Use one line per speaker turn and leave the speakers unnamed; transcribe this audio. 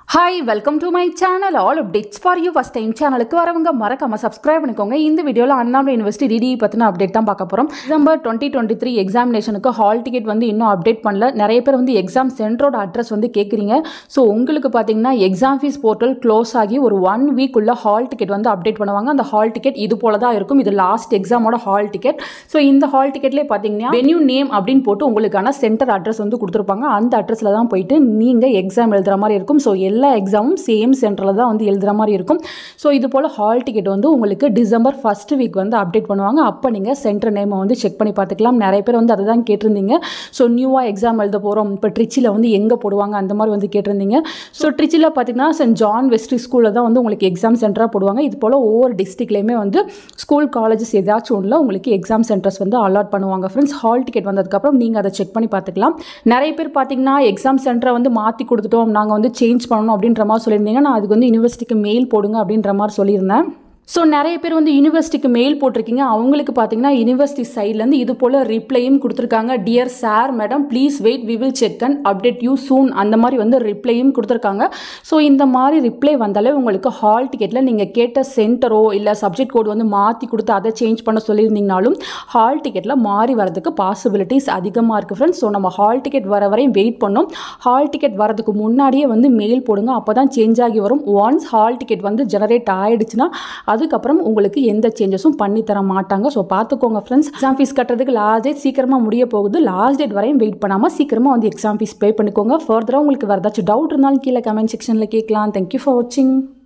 hi welcome to my channel all updates for you first time சேனலுக்கு வரவங்க மறக்காம subscribe பண்ணிக்கோங்க இந்த வீடியோவில் அண்ணாமலை யூனிவர்சிட்டி டிடி பற்றின அப்டேட் தான் பார்க்க போகிறோம் டிசம்பர் டுவெண்ட்டி டுவெண்ட்டி த்ரீ எக்ஸாமினேஷனுக்கு ஹால் டிக்கெட் வந்து இன்னும் அப்டேட் பண்ணல நிறைய பேர் வந்து எக்ஸாம் சென்டரோட அட்ரஸ் வந்து கேட்குறீங்க ஸோ உங்களுக்கு பார்த்தீங்கன்னா எக்ஸாம் ஃபீஸ் போர்ட்டல் க்ளோஸ் ஆகி ஒரு ஒன் வீக் உள்ள ஹால் டிக்கெட் வந்து அப்டேட் பண்ணுவாங்க அந்த ஹால் டிக்கெட் இது போல தான் இருக்கும் இது லாஸ்ட் எக்ஸாமோட ஹால் டிக்கெட் ஸோ இந்த ஹால் டிக்கெட்லேயே பார்த்தீங்கன்னா வென்யூ நேம் அப்படின்னு போட்டு உங்களுக்கான சென்டர் அட்ரஸ் வந்து கொடுத்துருப்பாங்க அந்த அட்ரஸில் தான் போயிட்டு நீங்கள் எக்ஸாம் எழுதுகிற மாதிரி இருக்கும் ஸோ எல்லா எக்ஸாமும் சேம் சென்டரில் தான் வந்து எழுதுகிற மாதிரி இருக்கும் ஸோ இது போல் ஹால் டிக்கெட் வந்து உங்களுக்கு டிசம்பர் ஃபஸ்ட் வீக் வந்து அப்டேட் பண்ணுவாங்க அப்போ நீங்கள் சென்டர் நேமை வந்து செக் பண்ணி பார்த்துக்கலாம் நிறைய பேர் வந்து அதை தான் கேட்டிருந்தீங்க ஸோ நியூவாக எக்ஸாம் எழுத போகிறோம் இப்போ ட்ரிச்சியில் வந்து எங்கே போடுவாங்க அந்த மாதிரி வந்து கேட்டிருந்தீங்க ஸோ ட்ரிச்சியில் பார்த்தீங்கன்னா சென்ட் ஜான் வெஸ்ட்ரி ஸ்கூலில் தான் வந்து உங்களுக்கு எக்ஸாம் சென்டராக போடுவாங்க இது போல் ஒவ்வொரு டிஸ்ட்ரிக்ட்லேயுமே வந்து ஸ்கூல் காலேஜஸ் ஏதாச்சும் ஒன்றில் உங்களுக்கு எக்ஸாம் சென்டர்ஸ் வந்து அலாட் பண்ணுவாங்க ஃப்ரெண்ட்ஸ் ஹால் டிக்கெட் வந்ததுக்கப்புறம் நீங்கள் அதை செக் பண்ணி பார்த்துக்கலாம் நிறைய பேர் பார்த்தீங்கன்னா எக்ஸாம் சென்டரை வந்து மாற்றி கொடுத்துட்டோம் நாங்கள் வந்து சேஞ்ச் பண்ணணும் அப்படின்ற மாதிரி சொல்லியிருந்தீங்க நான் அதுக்கு வந்து யூனிவர்சிட்டிக்கு மெயில் போடுங்க அப்படின்ற மாதிரி சொல்லியிருந்தேன் ஸோ நிறைய பேர் வந்து யூனிவர்சிட்டிக்கு மெயில் போட்டிருக்கீங்க அவங்களுக்கு பார்த்தீங்கன்னா யூனிவர்சிட்டி சைட்லேருந்து இது போல் ரிப்ளையும் கொடுத்துருக்காங்க dear sir madam please wait we will check and update you soon அந்த மாதிரி வந்து ரிப்ளையும் கொடுத்துருக்காங்க ஸோ இந்த மாதிரி ரிப்ளை வந்தாலே உங்களுக்கு ஹால் டிக்கெட்டில் நீங்கள் கேட்ட சென்டரோ இல்லை சப்ஜெக்ட் கோட் வந்து மாற்றி கொடுத்து அதை சேஞ்ச் பண்ண சொல்லியிருந்தீங்கனாலும் ஹால் டிக்கெட்டில் மாறி வரதுக்கு பாசிபிலிட்டிஸ் அதிகமாக இருக்குது ஃப்ரெண்ட்ஸ் ஸோ நம்ம ஹால் டிக்கெட் வர வரையும் வெயிட் பண்ணோம் ஹால் டிக்கெட் வரதுக்கு முன்னாடியே வந்து மெயில் போடுங்க அப்போ தான் சேஞ்ச் ஆகி வரும் ஒன்ஸ் ஹால் டிக்கெட் வந்து ஜெனரேட் ஆகிடுச்சுன்னா அதுக்கப்புறம் உங்களுக்கு எந்த சேஞ்சஸும் பண்ணி தர மாட்டாங்க ஸோ பார்த்துக்கோங்க ஃப்ரெண்ட்ஸ் எக்ஸாம் ஃபீஸ் கட்டுறதுக்கு லாஸ்ட் டேட் சீக்கிரமாக முடிய போகுது லாஸ்ட் டேட் வரையும் வெயிட் பண்ணாமல் சீக்கிரமாக வந்து எக்ஸாம் ஃபீஸ் பே பண்ணிக்கோங்க ஃபர்தராக உங்களுக்கு வேறு ஏதாச்சும் டவுட் இருந்தாலும் கீழே கமெண்ட் செக்ஷனில் கேட்கலாம் தேங்க்யூ ஃபார் வாட்சிங்